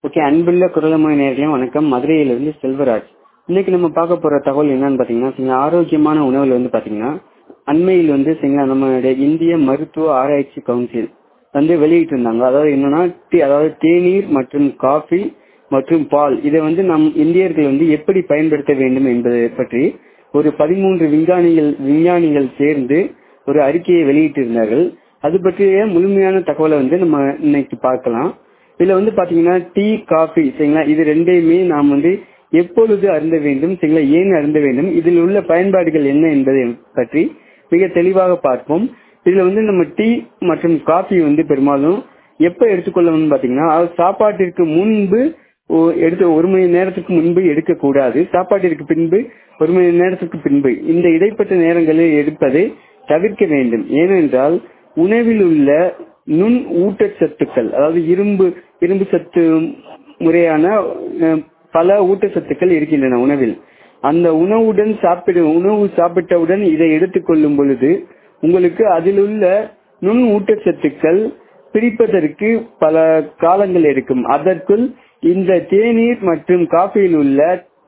okay அன்புள்ள குரலமொழி நேர்களையும் வணக்கம் மதுரையிலிருந்து செல்வராஜ் இன்னைக்கு நம்ம பார்க்க போற தகவல் என்னன்னு பாத்தீங்கன்னா சரிங்களா, ஆரோக்கியமான உணவுல வந்து பாத்தீங்கன்னா அண்மையில் வந்து சரிங்களா நம்மளுடைய இந்திய மருத்துவ ஆராய்ச்சி கவுன்சில் வந்து வெளியிட்டு இருந்தாங்க அதாவது என்னன்னா டீ- அதாவது தேநீர் மற்றும் காஃபி மற்றும் பால் இதை வந்து நம் இந்தியர்கள் வந்து எப்படி பயன்படுத்த வேண்டும் என்பது பற்றி ஒரு பதிமூன்று விஞ்ஞானிகள் விஞ்ஞானிகள் சேர்ந்து ஒரு அறிக்கையை வெளியிட்டிருந்தார்கள் அது பற்றிய முழுமையான தகவலை வந்து நம்ம இன்னைக்கு பார்க்கலாம் இதுல வந்து பாத்தீங்கன்னா டீ காஃபி சரிங்களா இது ரெண்டையுமே நாம் வந்து எப்பொழுது அருந்த வேண்டும் சரிங்களா ஏன் அருந்த வேண்டும் இதில் உள்ள பயன்பாடுகள் என்ன என்பதை பற்றி மிக தெளிவாக பார்ப்போம் இதுல வந்து நம்ம டீ மற்றும் காஃபி வந்து பெரும்பாலும் எப்ப எடுத்துக்கொள்ளணும்னு பாத்தீங்கன்னா அதாவது சாப்பாட்டிற்கு முன்பு ஒ- எடுத்து ஒரு மணி நேரத்துக்கு முன்பு எடுக்கக்கூடாது சாப்பாட்டிற்கு பின்பு ஒரு மணி நேரத்துக்கு பின்பு இந்த இடைப்பட்ட நேரங்களில் எடுப்பதை தவிர்க்க வேண்டும் ஏனென்றால் உணவில் உள்ள நுண் ஊட்டச்சத்துக்கள் அதாவது இரும்பு இரும்பு சத்து முறையான அஹ், பல ஊட்டச்சத்துக்கள் இருக்கின்றன உணவில் அந்த உணவுடன் சாப்பிடு உணவு சாப்பிட்டவுடன் இதை எடுத்துக்கொள்ளும் பொழுது உங்களுக்கு அதில் உள்ள நுண் ஊட்டச்சத்துக்கள் பிரிப்பதற்கு பல காலங்கள் எடுக்கும் அதற்குள் இந்த தேநீர் மற்றும் காஃபியில் உள்ள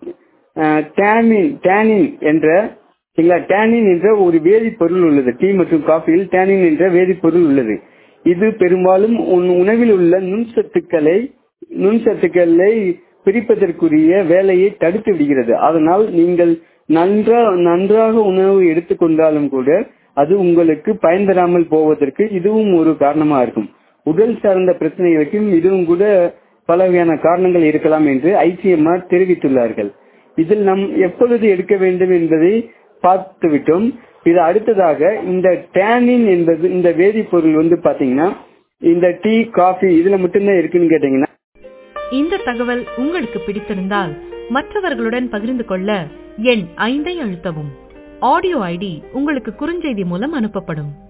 டேனின் டேனின் என்ற சரிங்களா டேனின் என்ற ஒரு வேதிப்பொருள் உள்ளது டீ மற்றும் காஃபியில் டேனின் என்ற வேதிப்பொருள் உள்ளது இது பெரும்பாலும் உன் உணவில் உள்ள நுண்சத்துக்களை நுண்சத்துக்களை பிரிப்பதற்குரிய வேலையை தடுத்து விடுகிறது அதனால் நீங்கள் நன்றா நன்றாக உணவு எடுத்துக்கொண்டாலும் கூட அது உங்களுக்கு பயன் தராமல் போவதற்கு இதுவும் ஒரு காரணமா இருக்கும் உடல் சார்ந்த பிரச்சனைகளுக்கும் இதுவும் கூட பல வகையான காரணங்கள் இருக்கலாம் என்று ஐசிஎம்ஆர் தெரிவித்துள்ளார்கள் இதில் நாம் எப்பொழுது எடுக்க வேண்டும் என்பதை பார்த்து விட்டோம் இது அடுத்ததாக இந்த டேனின் என்பது இந்த வேதிப்பொருள் வந்து பாத்தீங்கன்னா இந்த டீ காஃபி இதுல மட்டும்தான் இருக்குன்னு கேட்டீங்கன்னா இந்த தகவல் உங்களுக்கு பிடித்திருந்தால் மற்றவர்களுடன் பகிர்ந்து கொள்ள எண் ஐந்தை அழுத்தவும் ஆடியோ ஐடி உங்களுக்கு குறுஞ்செய்தி மூலம் அனுப்பப்படும்